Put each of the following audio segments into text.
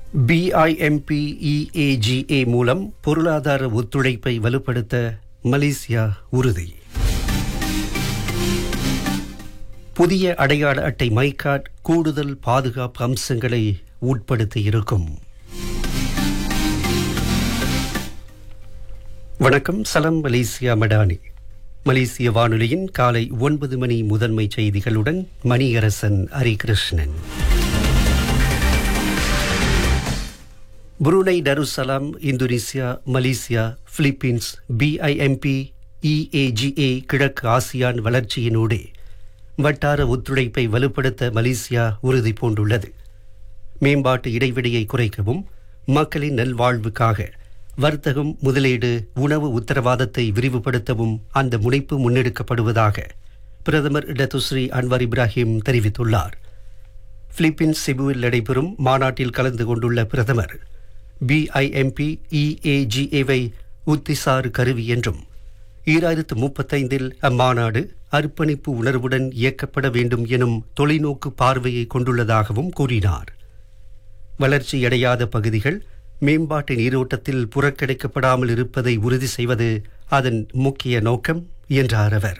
பிஐஎம்பிஇஏஜிஏ மூலம் பொருளாதார ஒத்துழைப்பை வலுப்படுத்த மலேசியா உறுதி புதிய அடையாள அட்டை மைகாட் கூடுதல் பாதுகாப்பு அம்சங்களை உட்படுத்தியிருக்கும் வணக்கம் சலம் மலேசியா மடானி மலேசிய வானொலியின் காலை ஒன்பது மணி முதன்மை செய்திகளுடன் Maniyarasan Harikrishnan Brunei Darussalam Indonesia Malaysia Philippines BIMP EAGA கிழக்கு ஆசியான் வளர்ச்சியினூடே வட்டார ஒத்துழைப்பை வலுப்படுத்த மலேசியா உறுதி பூண்டுள்ளது மேம்பாட்டு இடைவெளியை குறைக்கவும் மக்களின் நல்வாழ்வுக்காக வர்த்தகம் முதலீடு உணவு உத்தரவாதத்தை விரிவுபடுத்தவும் அந்த முனைப்பு முன்னெடுக்கப்படுவதாக பிரதமர் டத்துஸ்ரீ அன்வர் இப்ராஹிம் தெரிவித்துள்ளார் பிலிப்பீன்ஸ் சிபுவில் நடைபெறும் மாநாட்டில் கலந்து கொண்டுள்ள பிரதமர் பிஐஎம்பி இஏஜிஏவை உத்திசார் கருவி என்றும் ஈராயிரத்து முப்பத்தைந்தில் அம்மாநாடு அர்ப்பணிப்பு உணர்வுடன் இயக்கப்பட வேண்டும் எனும் தொலைநோக்கு பார்வையை கொண்டுள்ளதாகவும் கூறினார் வளர்ச்சியடையாத பகுதிகள் மேம்பாட்டு நீரோட்டத்தில் புறக்கணிக்கப்படாமல் இருப்பதை உறுதி செய்வது அதன் முக்கிய நோக்கம் என்றார் அவர்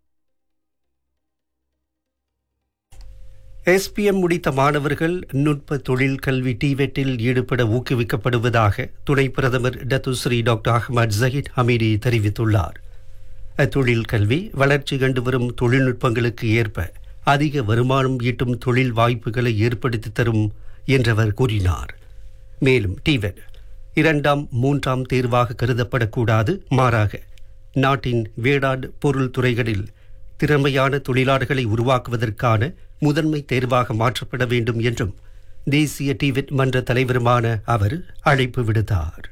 எஸ்பிஎம் முடித்த மாணவர்கள் நுட்ப தொழில் கல்வி டிவெட்டில் ஈடுபட ஊக்குவிக்கப்படுவதாக துணை பிரதமர் Datuk Seri doctor Ahmad Zahid Hamidi தெரிவித்துள்ளார் அத்தொழில் கல்வி வளர்ச்சி கண்டு வரும் தொழில்நுட்பங்களுக்கு ஏற்ப அதிக வருமானம் ஈட்டும் தொழில் வாய்ப்புகளை ஏற்படுத்தி தரும் என்றவர் கூறினார் மேலும் டிவெட் இரண்டாம் மூன்றாம் தேர்வாக கருதப்படக்கூடாது மாறாக நாட்டின் வேளாண் பொருள் துறைகளில் திறமையான தொழிலாளர்களை உருவாக்குவதற்கான முதன்மை தேர்வாக மாற்றப்பட வேண்டும் என்றும் தேசிய டிவெட் மன்ற தலைவருமான அவர் அழைப்பு விடுத்தார்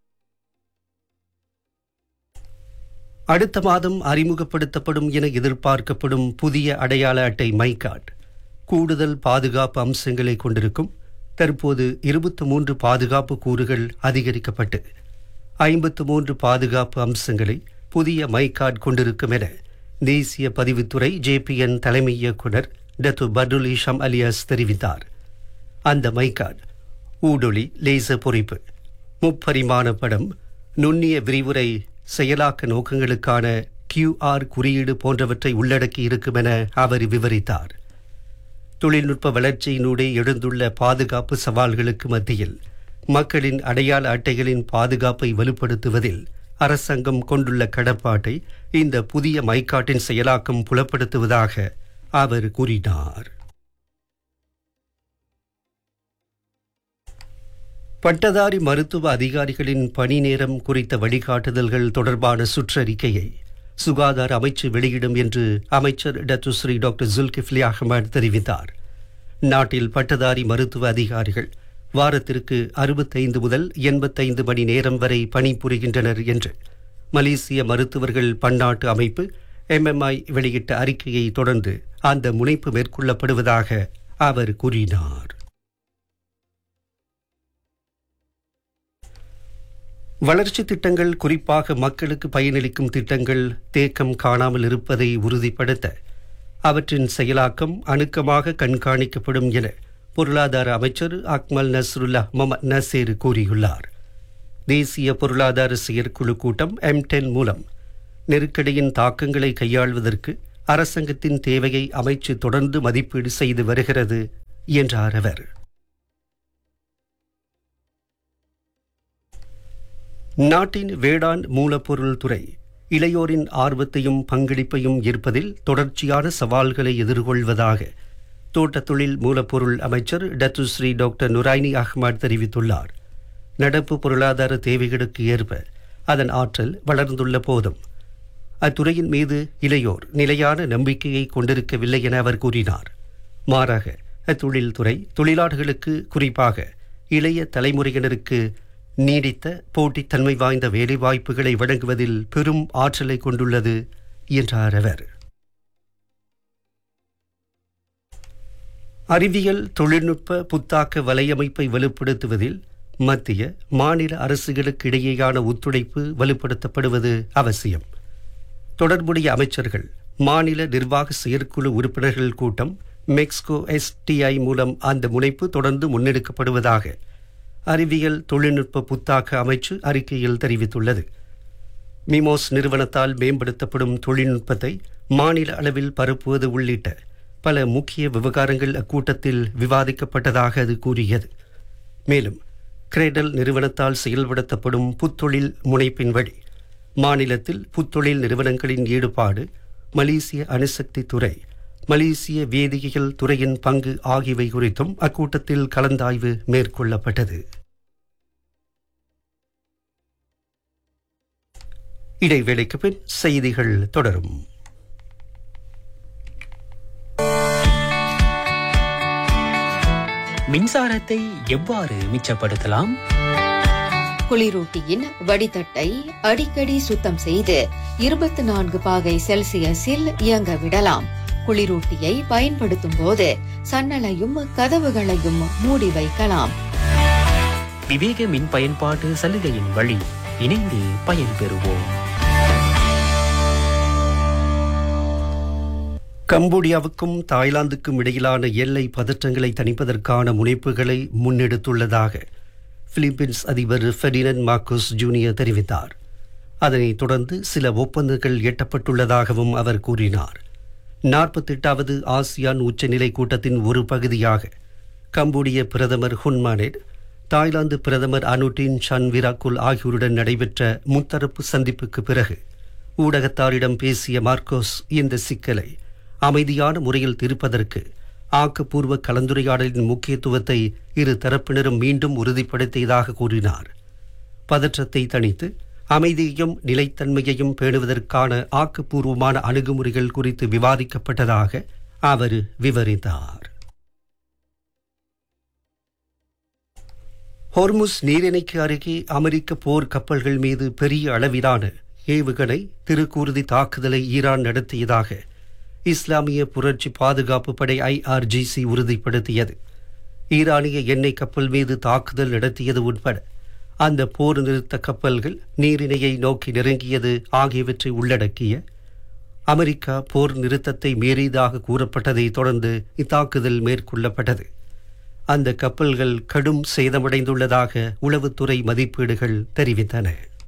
அடுத்த மாதம் அறிமுகப்படுத்தப்படும் என எதிர்பார்க்கப்படும் புதிய அடையாள அட்டை மைகாட் கூடுதல் பாதுகாப்பு அம்சங்களை கொண்டிருக்கும் தற்போது இருபத்தி மூன்று பாதுகாப்பு கூறுகள் அதிகரிக்கப்பட்டு ஐம்பத்து மூன்று பாதுகாப்பு அம்சங்களை புதிய மைகாட் கொண்டிருக்கும் என தேசிய பதிவுத்துறை ஜேபிஎன் தலைமை இயக்குனர் டத்து பர்டுல் இஷாம் அலியாஸ் தெரிவித்தார் அந்த மைகாட் ஊடொளி லேசர் பொறிப்பு முப்பரிமாண படம் நுண்ணிய விரிவுரை செயலாக்க நோக்கங்களுக்கான கியூஆர் குறியீடு போன்றவற்றை உள்ளடக்கி இருக்கும் என அவர் விவரித்தார் தொழில்நுட்ப வளர்ச்சியினூடே எழுந்துள்ள பாதுகாப்பு சவால்களுக்கு மத்தியில் மக்களின் அடையாள அட்டைகளின் பாதுகாப்பை வலுப்படுத்துவதில் அரசாங்கம் கொண்டுள்ள கடப்பாட்டை இந்த புதிய மைக்காட்டின் செயலாக்கம் புலப்படுத்துவதாக அவர் கூறினார் பட்டதாரி மருத்துவ அதிகாரிகளின் பணி நேரம் குறித்த வழிகாட்டுதல்கள் தொடர்பான சுற்றறிக்கையை சுகாதார அமைச்சு வெளியிடும் என்று அமைச்சர் டத்துஸ்ரீ டாக்டர் ஜுல்கிஃப்லி அகமது தெரிவித்தார் நாட்டில் பட்டதாரி மருத்துவ அதிகாரிகள் வாரத்திற்கு அறுபத்தைந்து முதல் எண்பத்தைந்து மணி நேரம் வரை பணிபுரிகின்றனர் என்று மலேசிய மருத்துவர்கள் பன்னாட்டு அமைப்பு எம்எம்ஐ வெளியிட்ட அறிக்கையை தொடர்ந்து அந்த முனைப்பு மேற்கொள்ளப்படுவதாக அவர் கூறினார் வளர்ச்சி திட்டங்கள் குறிப்பாக மக்களுக்கு பயனளிக்கும் திட்டங்கள் தேக்கம் காணாமல் இருப்பதை உறுதிப்படுத்த அவற்றின் செயலாக்கம் அணுக்கமாக கண்காணிக்கப்படும் என பொருளாதார அமைச்சர் அக்மல் நஸ்ருல்லா மொஹமத் நசீர் கூறியுள்ளார் தேசிய பொருளாதார செயற்குழு கூட்டம் எம் டென் மூலம் நெருக்கடியின் தாக்கங்களை கையாள்வதற்கு அரசாங்கத்தின் தேவையை அமைச்சு தொடர்ந்து மதிப்பீடு செய்து வருகிறது என்றார் அவர் நாட்டின் வேளாண் மூலப்பொருள் துறை இளையோரின் ஆர்வத்தையும் பங்களிப்பையும் ஈர்ப்பதில் தொடர்ச்சியான சவால்களை எதிர்கொள்வதாக தோட்டத் தொழில் மூலப்பொருள் அமைச்சர் டத்துஸ்ரீ டாக்டர் நுராய்னி அஹ்மத் தெரிவித்துள்ளார் நடப்பு பொருளாதார தேவைகளுக்கு ஏற்ப அதன் ஆற்றல் வளர்ந்துள்ள போதும் அத்துறையின் மீது இளையோர் நிலையான நம்பிக்கையை கொண்டிருக்கவில்லை என அவர் கூறினார் மாறாக அத்தொழில் துறை தொழிலாளர்களுக்கு குறிப்பாக இளைய தலைமுறையினருக்கு நீடித்த போட்டித்தன்மை வாய்ந்த வேலைவாய்ப்புகளை வழங்குவதில் பெரும் ஆற்றலை கொண்டுள்ளது என்றார் அவர் அறிவியல் தொழில்நுட்ப புத்தாக்க வலையமைப்பை வலுப்படுத்துவதில் மத்திய மாநில அரசுகளுக்கு இடையேயான ஒத்துழைப்பு வலுப்படுத்தப்படுவது அவசியம் தொடர்புடைய அமைச்சர்கள் மாநில நிர்வாக செயற்குழு உறுப்பினர்கள் கூட்டம் மெக்ஸ்கோ எஸ்டிஐ மூலம் அந்த முனைப்பு தொடர்ந்து முன்னெடுக்கப்படுவதாக அறிவியல் தொழில்நுட்ப புத்தாக்க அமைச்சு அறிக்கையில் தெரிவித்துள்ளது மிமோஸ் நிறுவனத்தால் மேம்படுத்தப்படும் தொழில்நுட்பத்தை மாநில அளவில் பரப்புவது உள்ளிட்ட பல முக்கிய விவகாரங்கள் அக்கூட்டத்தில் விவாதிக்கப்பட்டதாக அது கூறியது மேலும் கிரேடல் நிறுவனத்தால் செயல்படுத்தப்படும் புத்தொழில் முனைப்பின் வழி மாநிலத்தில் புத்தொழில் நிறுவனங்களின் ஈடுபாடு மலேசிய அணுசக்தி துறை மலேசிய வேதியியல் துறையின் பங்கு ஆகியவை குறித்தும் அக்கூட்டத்தில் கலந்தாய்வு மேற்கொள்ளப்பட்டது இடைவேளைக்கு பின் செய்திகள் தொடரும் மின்சாரத்தை எவ்வாறு மிச்சப்படுத்தலாம் குளிரூட்டியின் வடிதட்டை அடிக்கடி சுத்தம் செய்து இருபத்தி நான்கு பாகை செல்சியஸில் இயங்க விடலாம் குளிரூட்டியை பயன்படுத்தும் போது சன்னலையும் கதவுகளையும் மூடி வைக்கலாம் விவேக மின் பயன்பாட்டு சலுகையின் வழி இணைந்து பயன்பெறுவோம் கம்போடியாவுக்கும் தாய்லாந்துக்கும் இடையிலான எல்லை பதற்றங்களை தணிப்பதற்கான முனைப்புகளை முன்னெடுத்துள்ளதாக பிலிப்பீன்ஸ் அதிபர் ஃபெர்டினன் மார்க்கோஸ் ஜூனியர் தெரிவித்தார் அதனைத் தொடர்ந்து சில ஒப்பந்தங்கள் எட்டப்பட்டுள்ளதாகவும் அவர் கூறினார் நாற்பத்தெட்டாவது ஆசியான் உச்சநிலை கூட்டத்தின் ஒரு பகுதியாக கம்போடிய பிரதமர் ஹுன்மானெட் தாய்லாந்து பிரதமர் அனுட்டின் சன்விராக்குல் ஆகியோருடன் நடைபெற்ற முத்தரப்பு சந்திப்புக்கு பிறகு ஊடகத்தாரிடம் பேசிய மார்க்கோஸ் இந்த சிக்கலை அமைதியான முறையில் தீர்ப்பதற்கு ஆக்கப்பூர்வ கலந்துரையாடலின் முக்கியத்துவத்தை இரு தரப்பினரும் மீண்டும் உறுதிப்படுத்தியதாக கூறினார் பதற்றத்தை தணித்து அமைதியையும் நிலைத்தன்மையையும் பேணுவதற்கான ஆக்கப்பூர்வமான அணுகுமுறைகள் குறித்து விவாதிக்கப்பட்டதாக அவர் விவரித்தார் ஹோர்முஸ் நீரிணைக்கு அருகே அமெரிக்க போர் கப்பல்கள் மீது பெரிய அளவிலான ஏவுகணை திருக்கூறுதி தாக்குதலை ஈரான் நடத்தியதாக இஸ்லாமிய புரட்சி பாதுகாப்பு படை ஐஆர்ஜிசி உறுதிப்படுத்தியது ஈரானிய எண்ணெய் கப்பல் மீது தாக்குதல் நடத்தியது உட்பட அந்த போர் நிறுத்த கப்பல்கள் நீரிணையை நோக்கி நெருங்கியது ஆகியவற்றை உள்ளடக்கிய அமெரிக்கா போர் நிறுத்தத்தை மீறியதாக கூறப்பட்டதை தொடர்ந்து இத்தாக்குதல் மேற்கொள்ளப்பட்டது அந்த கப்பல்கள் கடும் சேதமடைந்துள்ளதாக உளவுத்துறை மதிப்பீடுகள் தெரிவித்தன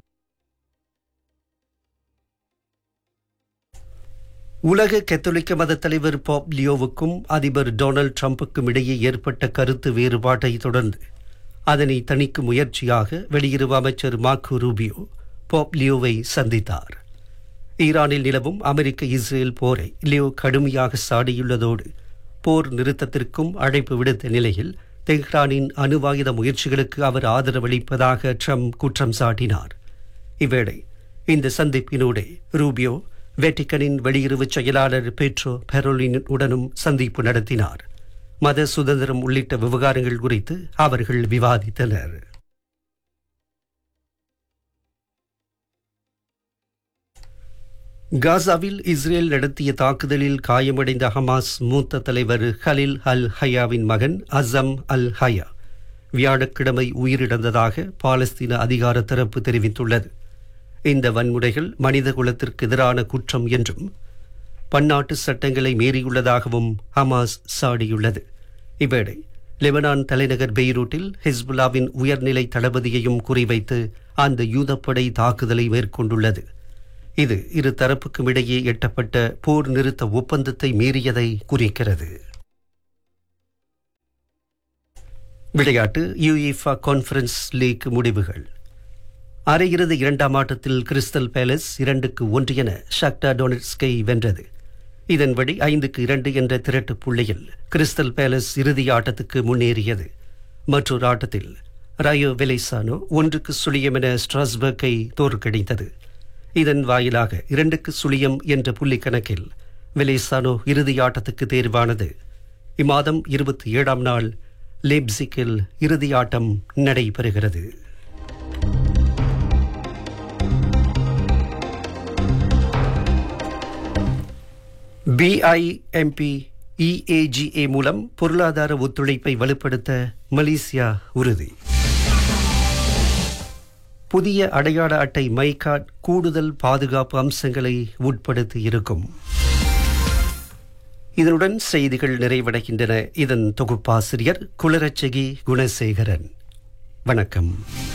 உலக கத்தோலிக்க மத தலைவர் பாப் லியோவுக்கும் அதிபர் டொனால்ட் ட்ரம்புக்கும் இடையே ஏற்பட்ட கருத்து வேறுபாட்டை தொடர்ந்து அதனை தணிக்கும் முயற்சியாக வெளியுறவு அமைச்சர் மார்க்கோ ரூபியோ பாப் லியோவை சந்தித்தார் ஈரானில் நிலவும் அமெரிக்க இஸ்ரேல் போரை லியோ கடுமையாக சாடியுள்ளதோடு போர் நிறுத்தத்திற்கும் அழைப்பு விடுத்த நிலையில் தெஹ்ரானின் அணுவாயுத முயற்சிகளுக்கு அவர் ஆதரவளிப்பதாக ட்ரம்ப் குற்றம் சாட்டினார் இவ்வேளை இந்த சந்திப்பினூடே ரூபியோ வெட்டிக்கனின் வெளியுறவு செயலாளர் பெட்ரோ பெரோலின் உடனும் சந்திப்பு நடத்தினார் மத சுதந்திரம் உள்ளிட்ட விவகாரங்கள் குறித்து அவர்கள் விவாதித்தனர் காசாவில் இஸ்ரேல் நடத்திய தாக்குதலில் காயமடைந்த ஹமாஸ் மூத்த தலைவர் ஹலில் அல் ஹயாவின் மகன் அசம் அல் ஹயா வியாழக்கிழமை உயிரிழந்ததாக பாலஸ்தீன அதிகார தரப்பு தெரிவித்துள்ளது இந்த வன்முறைகள் மனித குலத்திற்கு எதிரான குற்றம் என்றும் பன்னாட்டு சட்டங்களை மீறியுள்ளதாகவும் ஹமாஸ் சாடியுள்ளது இவ்வேளை லெபனான் தலைநகர் பெய்ரூட்டில் ஹிஸ்புல்லாவின் உயர்நிலை தளபதியையும் குறிவைத்து அந்த யூதப்படை தாக்குதலை மேற்கொண்டுள்ளது இது இரு தரப்புக்கும் இடையே எட்டப்பட்ட போர் நிறுத்த ஒப்பந்தத்தை மீறியதை குறிக்கிறது விளையாட்டு யுஇஃபா கான்ஃபரன்ஸ் லீக் முடிவுகள் அரையிறுதி இரண்டாம் ஆட்டத்தில் கிறிஸ்டல் பேலஸ் இரண்டுக்கு ஒன்று என ஷக்டா டொனட்ஸ்கை வென்றது இதன்படி ஐந்துக்கு இரண்டு என்ற திரட்டு புள்ளியில் கிறிஸ்டல் பேலஸ் இறுதி ஆட்டத்துக்கு முன்னேறியது மற்றொரு ஆட்டத்தில் ரயோ வெலைசானோ ஒன்றுக்கு சுழியம் என ஸ்ட்ராஸ்பர்க்கை தோற்கடித்தது இதன் வாயிலாக இரண்டுக்கு சுழியம் என்ற புள்ளி கணக்கில் வெலைசானோ இறுதி ஆட்டத்துக்கு தேர்வானது இம்மாதம் இருபத்தி ஏழாம் நாள் லேப்சிக்கில் இறுதி ஆட்டம் நடைபெறுகிறது பிஐஎம்பி இஏஜிஏ மூலம் பொருளாதார ஒத்துழைப்பை வலுப்படுத்த மலேசியா உறுதி புதிய அடையாள அட்டை மைகாட் கூடுதல் பாதுகாப்பு அம்சங்களை உட்படுத்தி இருக்கும் இதனுடன் செய்திகள் நிறைவடைகின்றன இதன் தொகுப்பாசிரியர் குளரச்சகி குணசேகரன் வணக்கம்